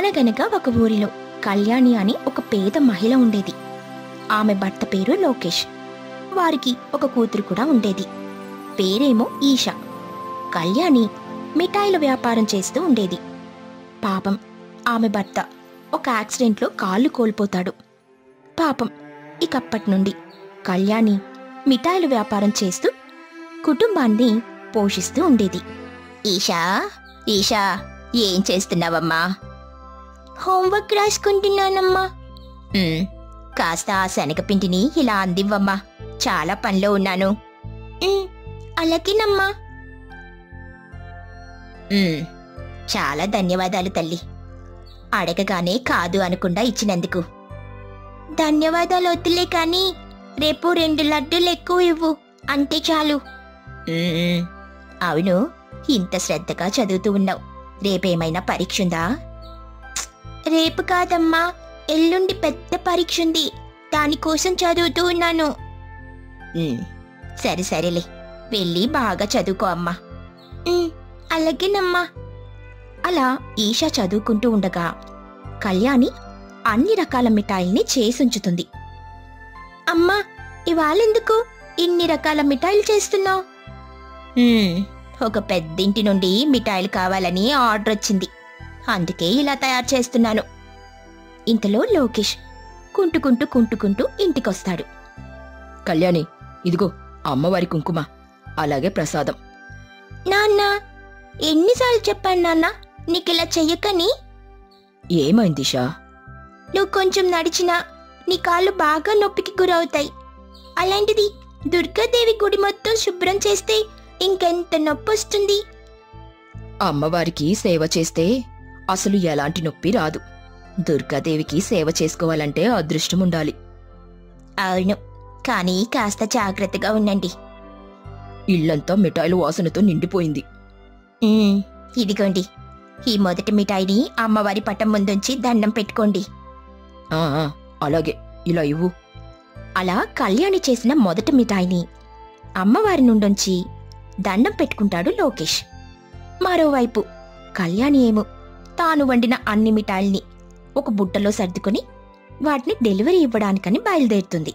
అనగనగా ఒక ఊరిలో కళ్యాణి అని ఒక పేద మహిళ ఉండేది ఆమె భర్త పేరు లోకేష్ వారికి ఒక కూతురు కూడా ఉండేది పేరేమో ఈష కళ్యాణి మిఠాయిల వ్యాపారం చేస్తూ ఉండేది పాపం ఆమె భర్త ఒక యాక్సిడెంట్లో కాళ్ళు కోల్పోతాడు పాపం ఇకప్పటి నుండి కళ్యాణి మిఠాయిల వ్యాపారం చేస్తూ కుటుంబాన్ని పోషిస్తూ ఉండేది ఈషా ఈషా ఏం చేస్తున్నావమ్మా హోంవర్క్ రాసుకుంటున్నానమ్మా "ఉమ్, కాస్త ఆ శనగపిండిని ఇలా అందివ్వమ్మా చాలా పనిలో ఉన్నాను "ఉమ్, అలాగేనమ్మా "ఉమ్, చాలా ధన్యవాదాలు తల్లి అడగగానే కాదు అనకుండా ఇచ్చినందుకు ధన్యవాదాలు వద్దులే కానీ రేపు రెండు లడ్డూలు ఎక్కువ ఇవ్వు అంతే చాలు "ఉమ్, అవును ఇంత శ్రద్ధగా చదువుతూ ఉన్నావు రేపేమైనా పరీక్ష ఉందా రేపు కాదమ్మా ఎల్లుండి పెద్ద పరీక్ష ఉంది దానికోసం చదువుతూ ఉన్నాను సరే సరేలే వెళ్ళి బాగా చదువుకో అమ్మా అలాగేనమ్మా అలా ఈషా చదువుకుంటూ ఉండగా కళ్యాణి అన్ని రకాల మిఠాయిల్ని చేసుంచుతుంది అమ్మా ఇవాళెందుకు ఇన్ని రకాల మిఠాయిలు చేస్తున్నావు ఒక పెద్దింటి నుండి మిఠాయిలు కావాలని ఆర్డర్ వచ్చింది అందుకే ఇలా తయారు చేస్తున్నాను ఇంతలో లోకేష్ కుంటుకుంటూ కుంటుకుంటూ ఇంటికొస్తాడు కళ్యాణి ఇదిగో అమ్మవారి కుంకుమ అలాగే ప్రసాదం నాన్న ఎన్నిసార్లు చెప్పాను నాన్న నీకిలా చెయ్యకని ఏమైంది షా నువ్వు కొంచెం నడిచినా నీ కాళ్ళు బాగా నొప్పికి గురవుతాయి అలాంటిది దుర్గాదేవి గుడి మొత్తం శుభ్రం చేస్తే ఇంకెంత నొప్పి వస్తుంది అమ్మవారికి సేవ చేస్తే అసలు ఎలాంటి నొప్పి రాదు దుర్గాదేవికి సేవ చేసుకోవాలంటే అదృష్టం ఉండాలి అవును కానీ కాస్త జాగ్రత్తగా ఉండండి ఇల్లంతా మిఠాయిల వాసనతో నిండిపోయింది ఉమ్, ఇదిగోండి ఈ మొదటి మిఠాయిని అమ్మవారి పటం ముందుంచి దండం పెట్టుకోండి ఆ ఆ, అలాగే ఇలా ఇవ్వు అలా కళ్యాణి చేసిన మొదటి మిఠాయిని అమ్మవారి నుండొంచి దండం పెట్టుకుంటాడు లోకేష్ మరోవైపు కళ్యాణి ఏమో తాను వండిన అన్ని మిఠాయిల్ని ఒక బుట్టలో సర్దుకొని వాటిని డెలివరీ ఇవ్వడానికని బయలుదేరుతుంది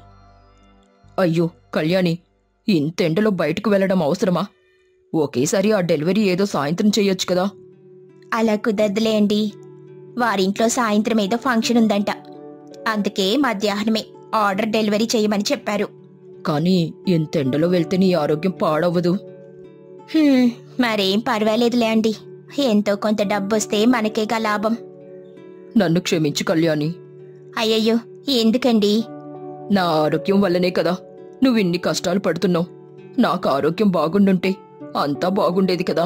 అయ్యో కళ్యాణి ఇంతెండలో బయటకు వెళ్ళడం అవసరమా ఒకేసారి ఆ డెలివరీ ఏదో సాయంత్రం చెయ్యొచ్చు కదా అలా కుదరదులే అండి వారింట్లో సాయంత్రం ఏదో ఫంక్షన్ ఉందంట అందుకే మధ్యాహ్నమే ఆర్డర్ డెలివరీ చేయమని చెప్పారు కానీ ఇంతెండలో వెళ్తే నీ ఆరోగ్యం పాడవ్వదు హ్మ్, మరేం పర్వాలేదులే అండి ఎంతో కొంత డబ్బొస్తే మనకేగా లాభం నన్ను క్షమించు కళ్యాణి అయ్యయ్యో ఎందుకండి నా ఆరోగ్యం వల్లనే కదా నువ్వు ఇన్ని కష్టాలు పడుతున్నావు నాకు ఆరోగ్యం బాగుండుంటే అంతా బాగుండేది కదా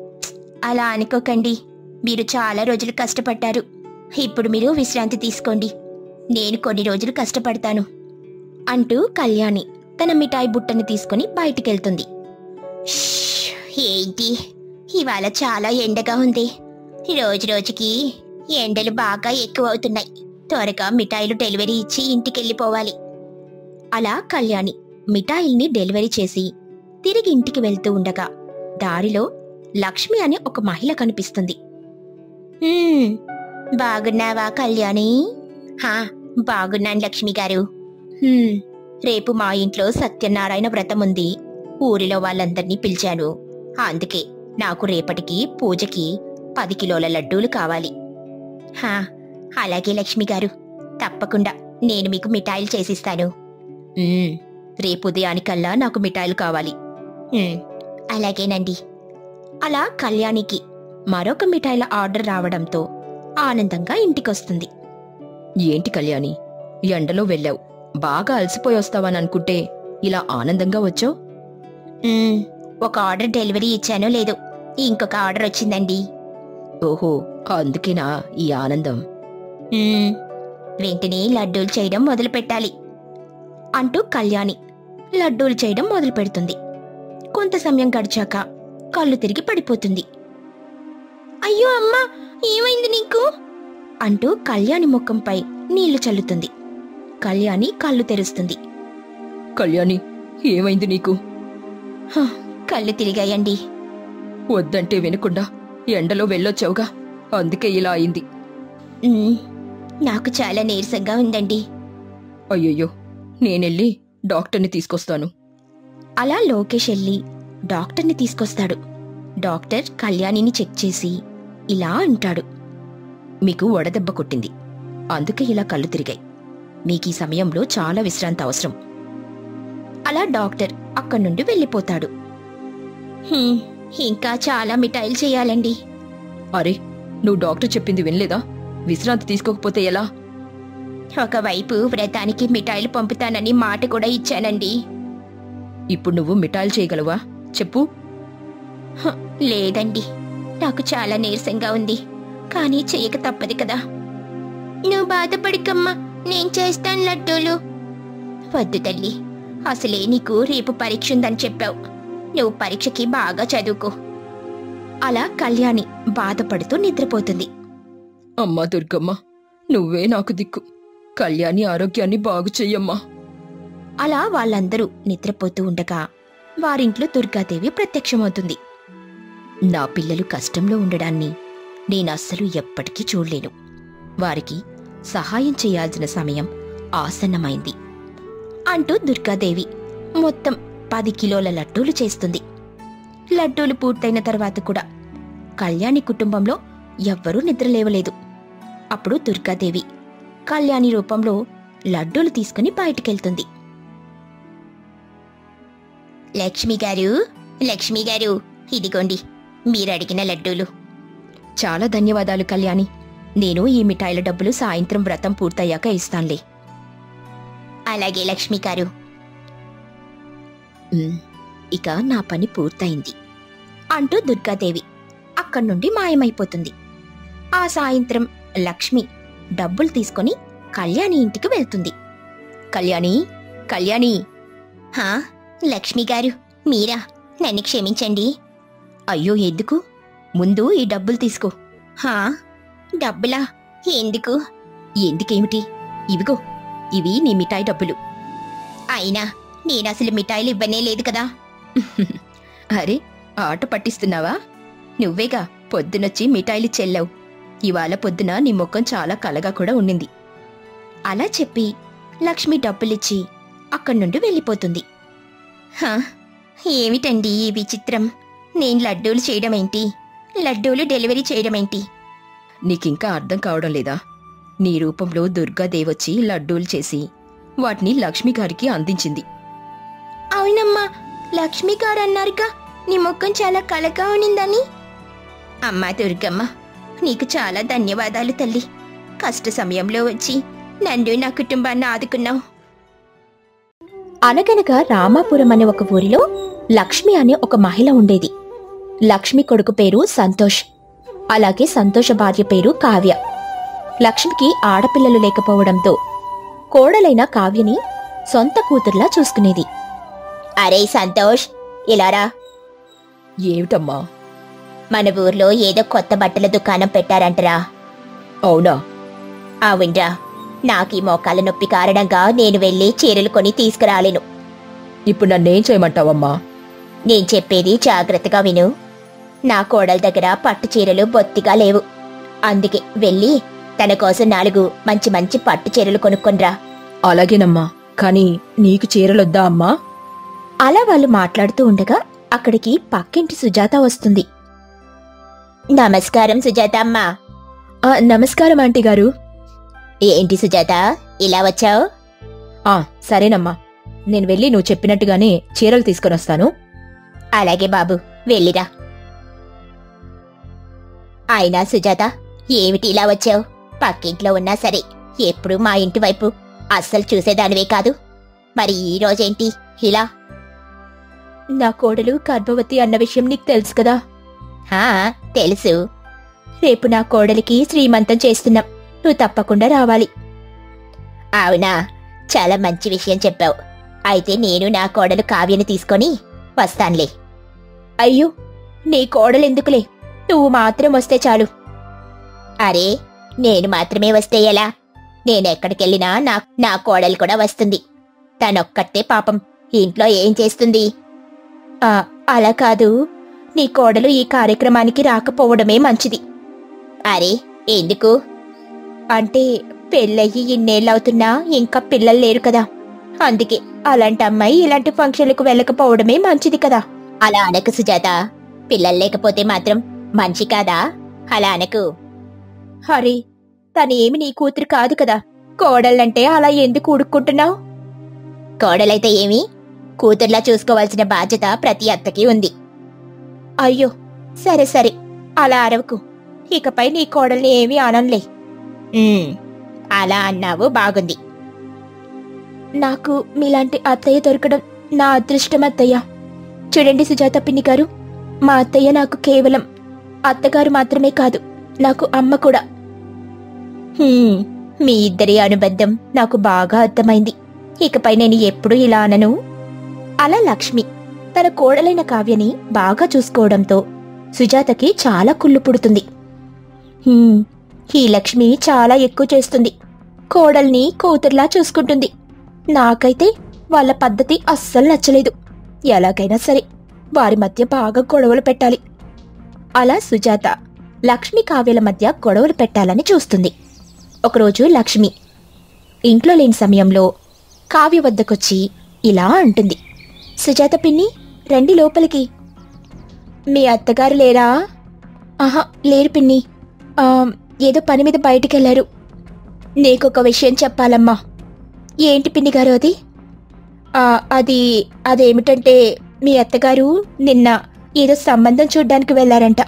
అలా అనుకోకండి మీరు చాలా రోజులు కష్టపడ్డారు ఇప్పుడు మీరు విశ్రాంతి తీసుకోండి నేను కొన్ని రోజులు కష్టపడతాను అంటూ కళ్యాణి తన మిఠాయి బుట్టని తీసుకుని బయటికెళ్తుంది ష్, ఏంటి ఇవాళ చాలా ఎండగా ఉంది రోజు రోజుకి ఎండలు బాగా ఎక్కువ అవుతున్నాయి త్వరగా మిఠాయిలు డెలివరీ ఇచ్చి ఇంటికెళ్ళిపోవాలి అలా కళ్యాణి మిఠాయిల్ని డెలివరీ చేసి తిరిగి ఇంటికి వెళ్తూ ఉండగా దారిలో లక్ష్మి అనే ఒక మహిళ కనిపిస్తుంది "హ్మ్, బాగున్నావా కళ్యాణి హా బాగున్నాను లక్ష్మి గారు "హ్మ్, రేపు మా ఇంట్లో సత్యనారాయణ వ్రతం ఉంది ఊరిలో వాళ్ళందర్నీ పిలిచాను అందుకే నాకు రేపటికి పూజకి పది కిలోల లడ్డూలు కావాలి హా అలాగే లక్ష్మి గారు తప్పకుండా నేను మీకు మిఠాయిలు చేసిస్తాను "ఉమ్, రేపు ఉదయానికల్లా నాకు మిఠాయిలు కావాలి "ఉమ్, అలాగేనండి అలా కళ్యాణికి మరొక మిఠాయిల ఆర్డర్ రావడంతో ఆనందంగా ఇంటికొస్తుంది ఏంటి కళ్యాణి ఎండలో వెళ్ళావు బాగా అలసిపోయి వస్తావని అనుకుంటే ఇలా ఆనందంగా వచ్చావు "ఉమ్, ఒక ఆర్డర్ డెలివరీ ఇచ్చానో లేదో ఇంకొక ఆర్డర్ వచ్చిందండి ఓహో అందుకేనా ఈ ఆనందం "ఉమ్, వెంటనే లడ్డూలు చేయడం మొదలు పెట్టాలి అంటూ కళ్యాణి లడ్డూలు చేయడం మొదలు పెడుతుంది కొంత సమయం గడిచాక కళ్ళు తిరిగి పడిపోతుంది అయ్యో అమ్మా ఏమైంది నీకు అంటూ కళ్యాణి ముఖంపై నీళ్లు చల్లుతుంది కళ్యాణి కళ్ళు తెరుస్తుంది కళ్యాణి ఏమైంది నీకు "హ, కళ్ళు తిరిగాయండి వద్దంటే వినకుండా ఎండలో వెళ్ళొచ్చావుగా అందుకే ఇలా అయింది మ్మ్, నాకు చాలా నీరసంగా ఉందండి అయ్యయ్యో నేనెళ్ళి డాక్టర్ని తీసుకొస్తాను అలా లోకేష్ వెళ్ళి డాక్టర్ని తీసుకొస్తాడు డాక్టర్ కళ్యాణిని చెక్ చేసి ఇలా అంటాడు మీకు వడదెబ్బ కొట్టింది అందుకే ఇలా కళ్ళు తిరిగాయి మీకు ఈ సమయంలో చాలా విశ్రాంతి అవసరం అలా డాక్టర్ అక్కడి నుండి వెళ్ళిపోతాడు "హ్మ్, ఇంకా చాలా మిఠాయిలు చేయాలండి అరే నువ్వు డాక్టర్ చెప్పింది వినలేదా విశ్రాంతి తీసుకోకపోతే ఎలా ఒకవైపు వ్రతానికి మిఠాయిలు పంపుతానని మాట కూడా ఇచ్చానండి ఇప్పుడు నువ్వు మిఠాయిలు చేయగలవా చెప్పు హ, లేదండి నాకు చాలా నీరసంగా ఉంది కానీ చెయ్యక తప్పదు కదా నువ్వు బాధపడికమ్మా నేను చేస్తాను లడ్డూలు వద్దు తల్లి అసలే నీకు రేపు పరీక్ష ఉందని చెప్పావు నువ్వు పరీక్షకి బాగా చదువుకో అలా కళ్యాణి బాధపడుతూ నిద్రపోతుంది అమ్మా దుర్గమ్మ నువ్వే నాకు దిక్కు కళ్యాణి ఆరోగ్యాన్ని బాగు చెయ్యమ్మా అలా వాళ్ళందరూ నిద్రపోతూ ఉండగా వారింట్లో దుర్గాదేవి ప్రత్యక్షమవుతుంది నా పిల్లలు కష్టంలో ఉండడాన్ని నేనస్సలు ఎప్పటికీ చూడలేను వారికి సహాయం చేయాల్సిన సమయం ఆసన్నమైంది అంటూ దుర్గాదేవి మొత్తం పది కిలోల లడ్డూలు చేస్తుంది లడ్డూలు పూర్తయిన తర్వాత కూడా కళ్యాణి కుటుంబంలో ఎవ్వరూ నిద్రలేవలేదు అప్పుడు దుర్గాదేవి కళ్యాణి రూపంలో లడ్డూలు తీసుకుని బయటికెళ్తుంది లక్ష్మి గారు లక్ష్మి గారు ఇదిగోండి మీరు అడిగిన లడ్డూలు చాలా ధన్యవాదాలు కళ్యాణి నేను ఈ మిఠాయిల డబ్బులు సాయంత్రం వ్రతం పూర్తయ్యాక ఇస్తానులే అలాగే లక్ష్మి గారు ఉమ్, ఇక నా పని పూర్తయింది అంటూ దుర్గాదేవి అక్కడి నుండి మాయమైపోతుంది ఆ సాయంత్రం లక్ష్మి డబ్బులు తీసుకొని కళ్యాణి ఇంటికి వెళ్తుంది కళ్యాణి కళ్యాణి హా లక్ష్మి గారు మీరా నన్ను క్షమించండి అయ్యో ఎందుకు ముందు ఈ డబ్బులు తీసుకో హా డబ్బులా ఎందుకు ఎందుకేమిటి ఇవిగో ఇవి నీ మిఠాయి డబ్బులు అయినా నేనసలు మిఠాయిలు ఇవ్వనే లేదు కదా అరే ఆట పట్టిస్తున్నావా నువ్వేగా పొద్దునొచ్చి మిఠాయిలు చెల్లావు ఇవాళ పొద్దున నీ ముఖం చాలా కలగా కూడా ఉండింది అలా చెప్పి లక్ష్మి డబ్బులిచ్చి అక్కడి నుండి వెళ్ళిపోతుంది హా, ఏమిటండి ఈ విచిత్రం నేను లడ్డూలు చేయడమేంటి లడ్డూలు డెలివరీ చేయడమేంటి నీకింకా అర్థం కావడం లేదా నీ రూపంలో దుర్గాదేవొచ్చి లడ్డూలు చేసి వాటిని లక్ష్మి గారికి అందించింది అవునమ్మా లక్ష్మి గారు అన్నారుగా నీ ముఖం చాలా కలగా ఉనిందని అమ్మా దుర్గమ్మ నీకు చాలా ధన్యవాదాలు తల్లి కష్ట సమయంలో వచ్చి నన్ను నా కుటుంబాన్ని ఆదుకున్నావు అనగనగా రామాపురం అనే ఒక ఊరిలో లక్ష్మి అనే ఒక మహిళ ఉండేది లక్ష్మి కొడుకు పేరు సంతోష్ అలాగే సంతోష భార్య పేరు కావ్య లక్ష్మికి ఆడపిల్లలు లేకపోవడంతో కోడలైన కావ్యని సొంత కూతుర్లా చూసుకునేది అరే సంతోష్ ఇలారా ఏమిటమ్మా మన ఊర్లో ఏదో కొత్త బట్టల దుకాణం పెట్టారంటరా అవునా అవునరా నాకీ మోకాల నొప్పి కారణంగా నేను వెళ్ళి చీరలు కొని తీసుకురాలేను ఇప్పుడు నన్నేం చేయమంటావమ్మా నేను చెప్పేది జాగ్రత్తగా విను నా కోడల దగ్గర పట్టు చీరలు బొత్తిగా లేవు అందుకే వెళ్ళి తన కోసం నాలుగు మంచి మంచి పట్టు చీరలు కొనుక్కొనిరా అలాగేనమ్మా కానీ నీకు చీరలొద్దా అమ్మా అలా వాళ్ళు మాట్లాడుతూ ఉండగా అక్కడికి పక్కింటి సుజాత వస్తుంది నమస్కారం సుజాత అమ్మా నమస్కారం ఆంటీ గారు ఏంటి సుజాత ఇలా వచ్చావు ఆ సరేనమ్మా నేను వెళ్ళి నువ్వు చెప్పినట్టుగానే చీరలు తీసుకొని వస్తాను అలాగే బాబు వెళ్ళిరా అయినా సుజాత ఏమిటి ఇలా వచ్చావు పక్కింట్లో ఉన్నా సరే ఎప్పుడు మా ఇంటి వైపు అస్సలు చూసేదానివే కాదు మరి ఈ రోజేంటి ఇలా నా కోడలు గర్భవతి అన్న విషయం నీకు తెలుసు కదా హా తెలుసు రేపు నా కోడలికి శ్రీమంతం చేస్తున్నాం నువ్వు తప్పకుండా రావాలి అవునా చాలా మంచి విషయం చెప్పావు అయితే నేను నా కోడలు కావ్యని తీసుకొని వస్తాన్లే అయ్యో నీ కోడలెందుకులే నువ్వు మాత్రం వస్తే చాలు అరే నేను మాత్రమే వస్తే ఎలా నేనెక్కడికెళ్ళినా నా నా కోడలు కూడా వస్తుంది తనొక్కటే పాపం ఇంట్లో ఏం చేస్తుంది ఆ, అలా కాదు నీ కోడలు ఈ కార్యక్రమానికి రాకపోవడమే మంచిది అరే ఎందుకు అంటే పెళ్ళయ్యి ఇన్నేళ్ళవుతున్నా ఇంకా పిల్లలు లేరు కదా అందుకే అలాంటి అమ్మాయి ఇలాంటి ఫంక్షన్లకు వెళ్ళకపోవడమే మంచిది కదా అలా అనకు సుజాత పిల్లలు లేకపోతే మాత్రం మంచి కాదా అలా అనకు హరి తనేమి నీ కూతురు కాదు కదా కోడళ్ళంటే అలా ఎందుకు ఉడుక్కుంటున్నావు కోడలైతే ఏమి కూతుర్లా చూసుకోవాల్సిన బాధ్యత ప్రతి అత్తకి ఉంది అయ్యో సరే సరే అలా అరవకు ఇకపై నీ కోడల్ని ఏమీ అనలే అలా అన్నావు బాగుంది నాకు మీలాంటి అత్తయ్య దొరకడం నా అదృష్టం అత్తయ్య చూడండి సుజాత పిన్ని గారు మా అత్తయ్య నాకు కేవలం అత్తగారు మాత్రమే కాదు నాకు అమ్మ కూడా హ్మ్, మీ ఇద్దరి అనుబంధం నాకు బాగా అర్థమైంది ఇకపై నేను ఎప్పుడూ ఇలా అనను అలా లక్ష్మి తన కోడలైన కావ్యని బాగా చూసుకోవడంతో సుజాతకి చాలా కుళ్ళు పుడుతుంది హ్మ్, ఈ లక్ష్మి చాలా ఎక్కువ చేస్తుంది కోడల్ని కూతుర్లా చూసుకుంటుంది నాకైతే వాళ్ళ పద్ధతి అస్సలు నచ్చలేదు ఎలాగైనా సరే వారి మధ్య బాగా గొడవలు పెట్టాలి అలా సుజాత లక్ష్మి కావ్యల మధ్య గొడవలు పెట్టాలని చూస్తుంది ఒకరోజు లక్ష్మి ఇంట్లో లేని సమయంలో కావ్య వద్దకొచ్చి ఇలా అంటుంది సుజాత పిన్ని రండి లోపలికి మీ అత్తగారు లేరా ఆహా లేరు పిన్ని ఆ, ఏదో పని మీద బయటికెళ్లారు నీకొక విషయం చెప్పాలమ్మా ఏంటి పిన్ని గారు అది ఆ, అది అదేమిటంటే మీ అత్తగారు నిన్న ఏదో సంబంధం చూడ్డానికి వెళ్ళారంట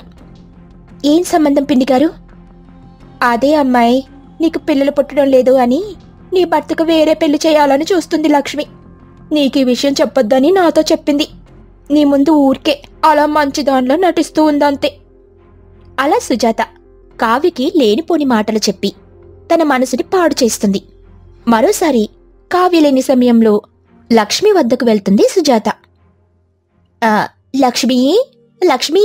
ఏం సంబంధం పిన్ని గారు అదే అమ్మాయి నీకు పిల్లలు పుట్టడం లేదు అని నీ భర్తకు వేరే పెళ్లి చేయాలని చూస్తుంది లక్ష్మి నీకు ఈ విషయం చెప్పొద్దని నాతో చెప్పింది నీ ముందు ఊరికే అలా మంచి దానిలో నటిస్తూ ఉందంతే అలా సుజాత కావ్యకి లేనిపోని మాటలు చెప్పి తన మనసుని పాడు చేస్తుంది మరోసారి కావ్య లేని సమయంలో లక్ష్మి వద్దకు వెళ్తుంది సుజాత ఆ, లక్ష్మి లక్ష్మి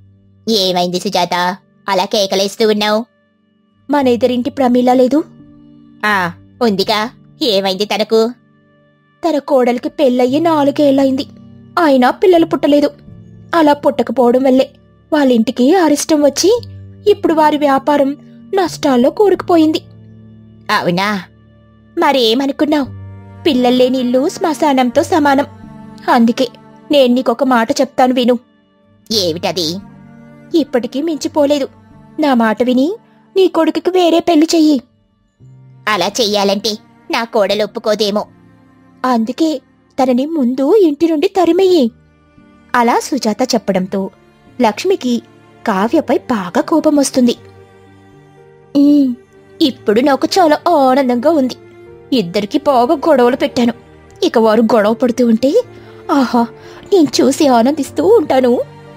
ఏమైంది సుజాత అలా కేకలేస్తూ ఉన్నావు మన ఎదురింటి ప్రమీల లేదు ఆ ఉందిగా ఏమైంది తనకు తన కోడలికి పెళ్ళయ్యి నాలుగేళ్లయింది అయినా పిల్లలు పుట్టలేదు అలా పుట్టకపోవడం వల్లే వాళ్ళ ఇంటికి అరిష్టం వచ్చి ఇప్పుడు వారి వ్యాపారం నష్టాల్లో కూరుకుపోయింది అవునా మరేమనుకున్నావు పిల్లల్లేని ఇల్లు శ్మశానంతో సమానం అందుకే నేను నీకొక మాట చెప్తాను విను ఏమిటది ఇప్పటికీ మించిపోలేదు నా మాట విని నీ కొడుకుకి వేరే పెళ్లి చెయ్యి అలా చెయ్యాలంటే నా కోడలు ఒప్పుకోదేమో అందుకే తనని ముందు ఇంటి నుండి తరిమెయ్యి అలా సుజాత చెప్పడంతో లక్ష్మికి కావ్యపై బాగా కోపం వస్తుంది "ఉమ్, ఇప్పుడు నాకు చాలా ఆనందంగా ఉంది ఇద్దరికి బాగా గొడవలు పెట్టాను ఇక వారు గొడవ పడుతూ ఉంటే ఆహా నేను చూసి ఆనందిస్తూ ఉంటాను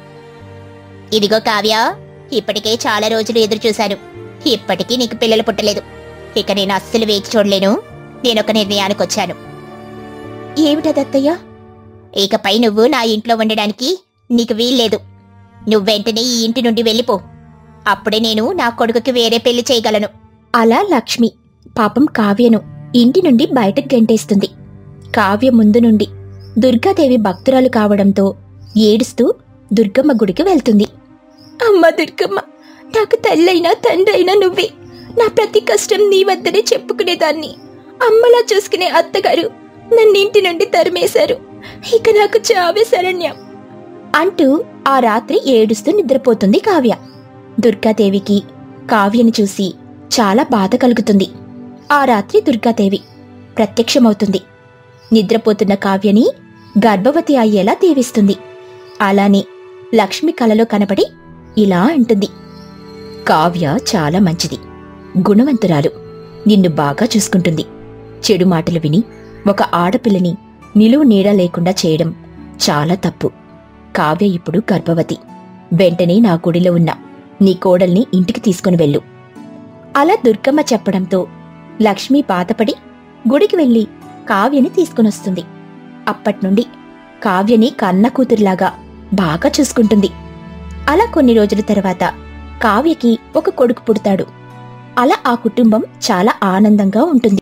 ఇదిగో కావ్య ఇప్పటికే చాలా రోజులు ఎదురు చూశాను ఇప్పటికీ నీకు పిల్లలు పుట్టలేదు ఇక నేను అస్సలు వేచి చూడలేను నేనొక నిర్ణయానికి వచ్చాను ఏమిటదత్తయ్య ఇకపై నువ్వు నా ఇంట్లో ఉండడానికి నీకు వీల్లేదు నువ్వు వెంటనే ఈ ఇంటి నుండి వెళ్ళిపో అప్పుడే నేను నా కొడుకుకి వేరే పెళ్లి చేయగలను అలా లక్ష్మి పాపం కావ్యను ఇంటి నుండి బయటకు గంటేస్తుంది కావ్య ముందు నుండి దుర్గాదేవి భక్తురాలు కావడంతో ఏడుస్తూ దుర్గమ్మ గుడికి వెళ్తుంది అమ్మ దుర్గమ్మ నాకు తల్లైనా తండ్రైనా నువ్వే నా ప్రతి కష్టం నీ వద్దనే చెప్పుకునేదాన్ని అమ్మలా చూసుకునే అత్తగారు నన్ను ఇంటి నుండి తరిమేశారు ఇక నాకు చావే శరణ్యం అంటూ ఆ రాత్రి ఏడుస్తూ నిద్రపోతుంది కావ్య దుర్గాదేవికి కావ్యని చూసి చాలా బాధ కలుగుతుంది ఆ రాత్రి దుర్గాదేవి ప్రత్యక్షమవుతుంది నిద్రపోతున్న కావ్యని గర్భవతి అయ్యేలా దీవిస్తుంది అలానే లక్ష్మి కలలో కనబడి ఇలా అంటుంది కావ్య చాలా మంచిది గుణవంతురాలు నిన్ను బాగా చూసుకుంటుంది చెడు మాటలు విని ఒక ఆడపిల్లని నిలువు నీడ లేకుండా చేయడం చాలా తప్పు కావ్య ఇప్పుడు గర్భవతి వెంటనే నా గుడిలో ఉన్న నీ కోడల్ని ఇంటికి తీసుకుని వెళ్ళు అలా దుర్గమ్మ చెప్పడంతో లక్ష్మి బాధపడి గుడికి వెళ్లి కావ్యని తీసుకునొస్తుంది అప్పట్నుండి కావ్యని కన్న కూతురిలాగా బాగా చూసుకుంటుంది అలా కొన్ని రోజుల తర్వాత కావ్యకి ఒక కొడుకు పుడతాడు అలా ఆ కుటుంబం చాలా ఆనందంగా ఉంటుంది